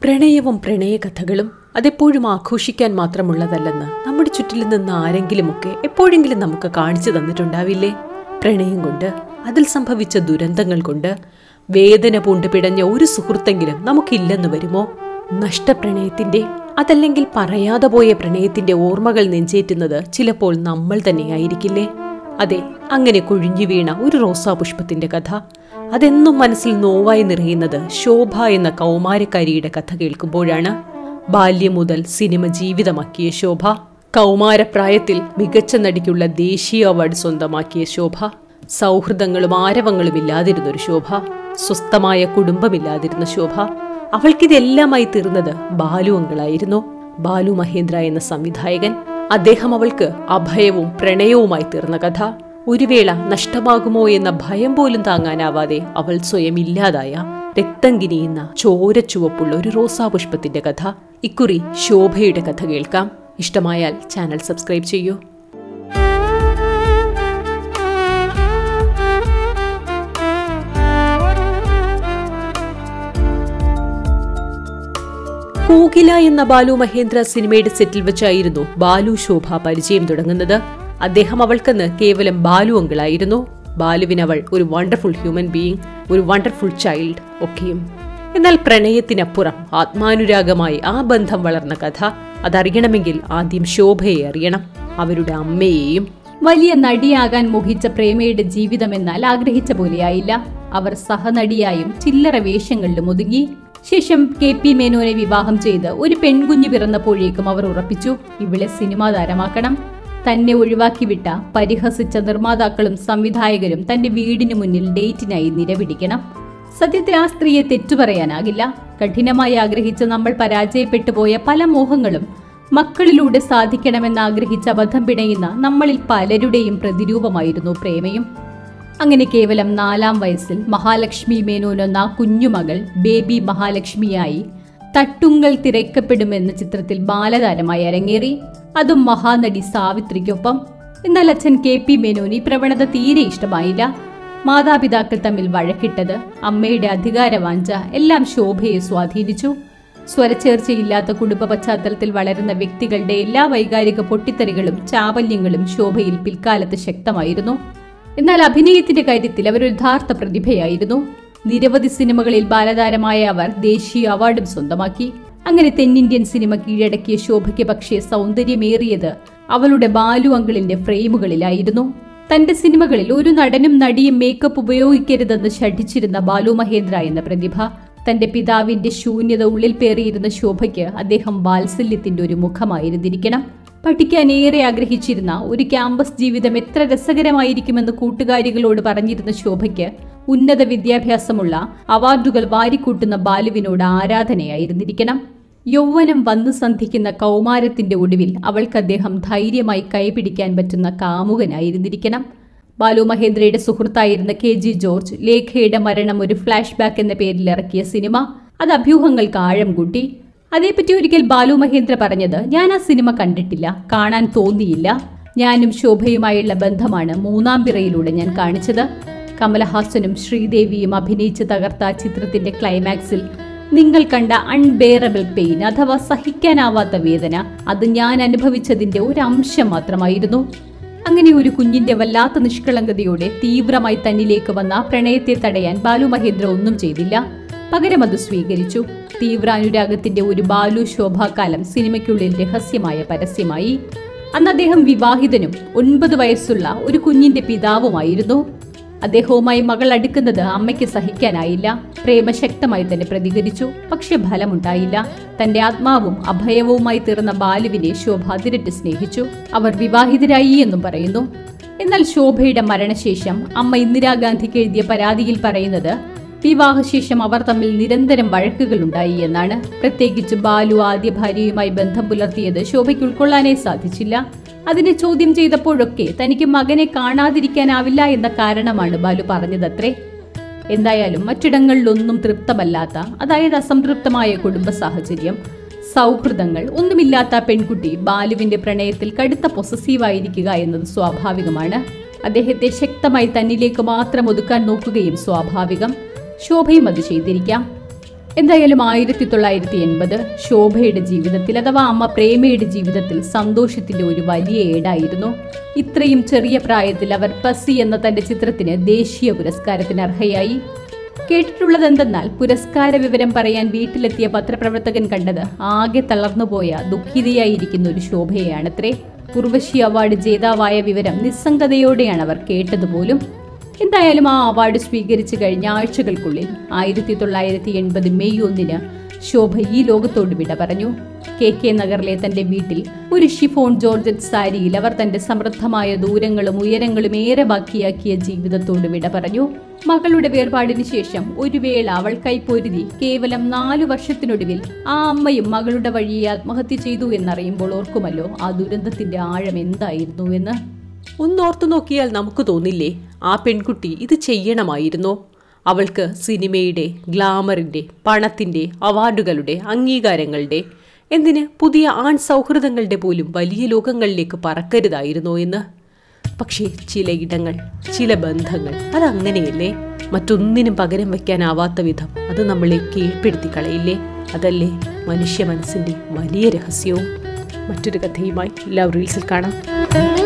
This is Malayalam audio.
പ്രണയവും പ്രണയകഥകളും അതെപ്പോഴും ആഘോഷിക്കാൻ മാത്രമുള്ളതല്ലെന്ന് നമ്മുടെ ചുറ്റിൽ നിന്ന് ആരെങ്കിലുമൊക്കെ എപ്പോഴെങ്കിലും നമുക്ക് കാണിച്ചു തന്നിട്ടുണ്ടാവില്ലേ പ്രണയം കൊണ്ട് അതിൽ സംഭവിച്ച ദുരന്തങ്ങൾ കൊണ്ട് വേദന പൂണ്ട് പിടഞ്ഞ ഒരു സുഹൃത്തെങ്കിലും നമുക്കില്ലെന്ന് വരുമോ നഷ്ടപ്രണയത്തിന്റെ അതല്ലെങ്കിൽ പറയാതെ പോയ പ്രണയത്തിന്റെ ഓർമ്മകൾ നെഞ്ചേറ്റുന്നത് ചിലപ്പോൾ നമ്മൾ തന്നെയായിരിക്കില്ലേ അതെ അങ്ങനെ കൊഴിഞ്ഞു വീണ ഒരു റോസാപുഷ്പത്തിന്റെ കഥ അതെന്നും മനസ്സിൽ നോവായി നിറയുന്നത് ശോഭ എന്ന കൗമാരക്കാരിയുടെ കഥ കേൾക്കുമ്പോഴാണ് ബാല്യം മുതൽ സിനിമ ജീവിതമാക്കിയ ശോഭ കൗമാരപ്രായത്തിൽ മികച്ച നടിക്കുള്ള ദേശീയ അവാർഡ് സ്വന്തമാക്കിയ ശോഭ സൗഹൃദങ്ങളും ആരവങ്ങളും ഇല്ലാതിരുന്നൊരു ശോഭ സ്വസ്ഥമായ കുടുംബമില്ലാതിരുന്ന ശോഭ അവൾക്കിതെല്ലാമായി തീർന്നത് ബാലു അങ്കളായിരുന്നു ബാലു മഹേന്ദ്ര എന്ന സംവിധായകൻ അദ്ദേഹം അവൾക്ക് അഭയവും പ്രണയവുമായി തീർന്ന കഥ ഒരു വേള നഷ്ടമാകുമോ എന്ന ഭയം പോലും താങ്ങാനാവാതെ അവൾ സ്വയം ഇല്ലാതായ രക്തം കിനിയുന്ന ചോരച്ചുവപ്പുള്ള ഒരു റോസാപുഷ്പത്തിന്റെ കഥ ഇക്കുറി ശോഭയുടെ കഥ കേൾക്കാം ഇഷ്ടമായാൽ ചാനൽ സബ്സ്ക്രൈബ് ചെയ്യൂ കോകില എന്ന ബാലു മഹേന്ദ്ര സിനിമയുടെ സെറ്റിൽ വെച്ചായിരുന്നു ബാലു ശോഭ പരിചയം തുടങ്ങുന്നത് അദ്ദേഹം അവൾക്കെന്ന് കേവലം ബാലു അങ്കിളായിരുന്നു ബാലുവിന് അവൾ ഒരു വണ്ടർഫുൾ ഹ്യൂമൻ ബീയിങ് ഒരു വണ്ടർഫുൾ ചൈൽഡ് ഒക്കെയും എന്നാൽ പ്രണയത്തിനപ്പുറം ആത്മാനുരാഗമായി ആ ബന്ധം വളർന്ന കഥ അതറിയണമെങ്കിൽ ആദ്യം ശോഭയെ അറിയണം അവരുടെ അമ്മയെയും വലിയ നടിയാകാൻ മോഹിച്ച പ്രേമയുടെ ജീവിതം എന്നാൽ ആഗ്രഹിച്ച പോലെയായില്ല അവർ സഹനടിയായും ചില്ലറ വേഷങ്ങളിലും ഒതുങ്ങി ശേഷം കെ പി മേനോനെ വിവാഹം ചെയ്ത് ഒരു പെൺകുഞ്ഞ് പിറന്നപ്പോഴേക്കും അവർ ഉറപ്പിച്ചു ഇവളെ സിനിമാ താരമാക്കണം തന്നെ ഒഴിവാക്കി വിട്ട പരിഹസിച്ച നിർമ്മാതാക്കളും സംവിധായകരും തന്റെ വീടിനു മുന്നിൽ ഡേറ്റിനായി നിരപിടിക്കണം സത്യത്തിൽ ആ സ്ത്രീയെ തെറ്റു പറയാനാകില്ല കഠിനമായി ആഗ്രഹിച്ച് നമ്മൾ പരാജയപ്പെട്ടു പോയ പല മോഹങ്ങളും മക്കളിലൂടെ സാധിക്കണമെന്ന് ആഗ്രഹിച്ച് അബദ്ധം പിണയുന്ന നമ്മളിൽ പലരുടെയും പ്രതിരൂപമായിരുന്നു പ്രേമയും അങ്ങനെ കേവലം നാലാം വയസ്സിൽ മഹാലക്ഷ്മി മേനോൻ എന്ന ആ കുഞ്ഞുമകൾ ബേബി മഹാലക്ഷ്മിയായി തട്ടുങ്കൽ തിരക്കപ്പെടുമെന്ന ചിത്രത്തിൽ ബാലതാരമായി അരങ്ങേറി അതും മഹാനടി സാവിത്രിക്കൊപ്പം എന്നാൽ അച്ഛൻ കെ പി മേനോൻ ഈ പ്രവണത തീരെ ഇഷ്ടമായില്ല മാതാപിതാക്കൾ തമ്മിൽ വഴക്കിട്ടത് അമ്മയുടെ അധികാരവാഞ്ച എല്ലാം ശോഭയെ സ്വാധീനിച്ചു സ്വരച്ചേർച്ചയില്ലാത്ത കുടുംബ പശ്ചാത്തലത്തിൽ വളരുന്ന വ്യക്തികളുടെ എല്ലാ വൈകാരിക പൊട്ടിത്തെറികളും ചാബല്യങ്ങളും ശോഭയിൽ പിൽക്കാലത്ത് ശക്തമായിരുന്നു എന്നാൽ അഭിനയത്തിന്റെ കാര്യത്തിൽ അവർ ഒരു യഥാർത്ഥ പ്രതിഭയായിരുന്നു നിരവധി സിനിമകളിൽ ബാലതാരമായ അവർ ദേശീയ അവാർഡും സ്വന്തമാക്കി അങ്ങനെ തെന്നിന്ത്യൻ സിനിമ കീഴടക്കിയ ശോഭയ്ക്ക് പക്ഷേ സൗന്ദര്യമേറിയത് അവളുടെ ബാലു അങ്കിളിന്റെ ഫ്രെയിമുകളിലായിരുന്നു തന്റെ സിനിമകളിൽ ഒരു നടനും നടിയും മേക്കപ്പ് ഉപയോഗിക്കരുതെന്ന് ശഠിച്ചിരുന്ന ബാലു മഹേന്ദ്ര എന്ന പ്രതിഭ തന്റെ പിതാവിന്റെ ശൂന്യത ഉള്ളിൽ പേറിയിരുന്ന ശോഭയ്ക്ക് അദ്ദേഹം വാത്സല്യത്തിന്റെ ഒരു മുഖമായിരുന്നിരിക്കണം പഠിക്കാൻ ഏറെ ആഗ്രഹിച്ചിരുന്ന ഒരു ക്യാമ്പസ് ജീവിതം എത്ര രസകരമായിരിക്കുമെന്ന് കൂട്ടുകാരികളോട് പറഞ്ഞിരുന്ന ശോഭയ്ക്ക് ഉന്നത വിദ്യാഭ്യാസമുള്ള അവാർഡുകൾ വാരിക്കൂട്ടുന്ന ബാലുവിനോട് ആരാധനയായിരുന്നിരിക്കണം യൗവനം വന്നു സന്ധിക്കുന്ന കൗമാരത്തിന്റെ ഒടുവിൽ അവൾക്ക് അദ്ദേഹം ധൈര്യമായി കൈപിടിക്കാൻ പറ്റുന്ന കാമുകനായിരുന്നിരിക്കണം ബാലു മഹേന്ദ്രയുടെ സുഹൃത്തായിരുന്ന കെ ജി ജോർജ് ലേഖയുടെ മരണം ഒരു ഫ്ലാഷ് ബാക്ക് എന്ന പേരിൽ ഇറക്കിയ സിനിമ അത് അഭ്യൂഹങ്ങൾക്ക് ആഴം കൂട്ടി അതേപ്പറ്റി ഒരിക്കൽ ബാലു മഹേന്ദ്ര പറഞ്ഞത് ഞാൻ ആ സിനിമ കണ്ടിട്ടില്ല കാണാൻ തോന്നിയില്ല ഞാനും ശോഭയുമായുള്ള ബന്ധമാണ് മൂന്നാം പിറയിലൂടെ ഞാൻ കാണിച്ചത് കമലഹാസനും ശ്രീദേവിയും അഭിനയിച്ച് തകർത്ത ആ ചിത്രത്തിന്റെ ക്ലൈമാക്സിൽ നിങ്ങൾ കണ്ട അൺബെയറബിൾ പെയിൻ അഥവാ സഹിക്കാനാവാത്ത വേദന അത് ഞാൻ അനുഭവിച്ചതിന്റെ ഒരു അംശം മാത്രമായിരുന്നു അങ്ങനെ ഒരു കുഞ്ഞിന്റെ വല്ലാത്ത നിഷ്കളങ്കതയോടെ തീവ്രമായി തന്നിലേക്ക് വന്ന ആ പ്രണയത്തെ തടയാൻ ബാലു മഹേന്ദ്ര ഒന്നും ചെയ്തില്ല പകരം അത് സ്വീകരിച്ചു തീവ്രാനുരാഗത്തിന്റെ ഒരു ബാലു ശോഭാകാലം സിനിമയ്ക്കുള്ളിൽ രഹസ്യമായ പരസ്യമായി അന്ന് അദ്ദേഹം വിവാഹിതനും ഒൻപത് വയസ്സുള്ള ഒരു കുഞ്ഞിന്റെ പിതാവുമായിരുന്നു അദ്ദേഹവുമായി മകൾ അടുക്കുന്നത് അമ്മയ്ക്ക് സഹിക്കാനായില്ല പ്രേമശക്തമായി തന്നെ പ്രതികരിച്ചു പക്ഷെ ഫലമുണ്ടായില്ല തന്റെ ആത്മാവും അഭയവുമായി തീർന്ന ബാലുവിനെ ശോഭ അതിരറ്റ് സ്നേഹിച്ചു അവർ വിവാഹിതരായി എന്നും പറയുന്നു എന്നാൽ ശോഭയുടെ മരണശേഷം അമ്മ ഇന്ദിരാഗാന്ധിക്ക് എഴുതിയ പരാതിയിൽ പറയുന്നത് വിവാഹശേഷം അവർ തമ്മിൽ നിരന്തരം വഴക്കുകളുണ്ടായി എന്നാണ് പ്രത്യേകിച്ച് ബാലു ആദ്യ ഭാര്യയുമായി ബന്ധം പുലർത്തിയത് ശോഭയ്ക്ക് ഉൾക്കൊള്ളാനേ സാധിച്ചില്ല അതിനെ ചോദ്യം ചെയ്തപ്പോഴൊക്കെ തനിക്ക് മകനെ കാണാതിരിക്കാനാവില്ല എന്ന കാരണമാണ് ബാലു പറഞ്ഞതത്രേ എന്തായാലും മറ്റിടങ്ങളിലൊന്നും തൃപ്തമല്ലാത്ത അതായത് അസംതൃപ്തമായ കുടുംബ സാഹചര്യം സൗഹൃദങ്ങൾ ഒന്നുമില്ലാത്ത ആ പെൺകുട്ടി ബാലുവിന്റെ പ്രണയത്തിൽ കടുത്ത പൊസസീവായിരിക്കുക എന്നത് സ്വാഭാവികമാണ് അദ്ദേഹത്തെ ശക്തമായി തന്നിലേക്ക് മാത്രം ഒതുക്കാൻ നോക്കുകയും സ്വാഭാവികം ശോഭയും അത് ചെയ്തിരിക്കാം എന്തായാലും ആയിരത്തി തൊള്ളായിരത്തി എൺപത് ശോഭയുടെ ജീവിതത്തിൽ അഥവാ അമ്മ പ്രേമയുടെ ജീവിതത്തിൽ സന്തോഷത്തിന്റെ ഒരു വലിയ ഏടായിരുന്നു ഇത്രയും ചെറിയ പ്രായത്തിൽ അവർ പസി എന്ന തന്റെ ചിത്രത്തിന് ദേശീയ പുരസ്കാരത്തിന് അർഹയായി കേട്ടിട്ടുള്ളത് എന്തെന്നാൽ പുരസ്കാര വിവരം പറയാൻ വീട്ടിലെത്തിയ പത്രപ്രവർത്തകൻ കണ്ടത് ആകെ തളർന്നുപോയ ദുഃഖിതയായിരിക്കുന്ന ഒരു ശോഭയെയാണത്രേ ഉർവശി അവാർഡ് ജേതാവായ വിവരം നിസ്സംഗതയോടെയാണ് അവർ കേട്ടതുപോലും എന്തായാലും ആ അവാർഡ് സ്വീകരിച്ചു കഴിഞ്ഞ ആഴ്ചകൾക്കുള്ളിൽ ആയിരത്തി തൊള്ളായിരത്തി എൺപത് മെയ് ഒന്നിന് ശോഭ ഈ ലോകത്തോട് വിട പറഞ്ഞു കെ കെ നഗറിലെ തന്റെ വീട്ടിൽ ഒരു ഷിഫോൺ ജോർജറ്റ് സാരിയിൽ അവർ തന്റെ സമൃദ്ധമായ ദൂരങ്ങളും ഉയരങ്ങളും ഏറെ ബാക്കിയാക്കിയ ജീവിതത്തോട് വിട പറഞ്ഞു മകളുടെ വേർപാടിന് ശേഷം ഒരു വേള അവൾക്കായി പൊരുതി കേവലം നാലു വർഷത്തിനൊടുവിൽ ആ അമ്മയും മകളുടെ വഴിയെ ആത്മഹത്യ ചെയ്തു എന്നറിയുമ്പോൾ ഓർക്കുമല്ലോ ആ ദുരന്തത്തിന്റെ ആഴം എന്തായിരുന്നു എന്ന് ഒന്നോർത്തു നോക്കിയാൽ നമുക്ക് തോന്നില്ലേ ആ പെൺകുട്ടി ഇത് ചെയ്യണമായിരുന്നോ അവൾക്ക് സിനിമയുടെ ഗ്ലാമറിൻ്റെ പണത്തിൻ്റെ അവാർഡുകളുടെ അംഗീകാരങ്ങളുടെ എന്തിന് പുതിയ ആൺ സൗഹൃദങ്ങളുടെ പോലും വലിയ ലോകങ്ങളിലേക്ക് പറക്കരുതായിരുന്നോ എന്ന് പക്ഷേ ചിലയിടങ്ങൾ ചില ബന്ധങ്ങൾ അതങ്ങനെയല്ലേ മറ്റൊന്നിനും പകരം വയ്ക്കാനാവാത്ത വിധം അത് നമ്മളെ കീഴ്പ്പെടുത്തി കളയില്ലേ അതല്ലേ മനുഷ്യ മനസ്സിൻ്റെ വലിയ രഹസ്യവും മറ്റൊരു കഥയുമായി ലവ് റീൽസിൽ കാണാം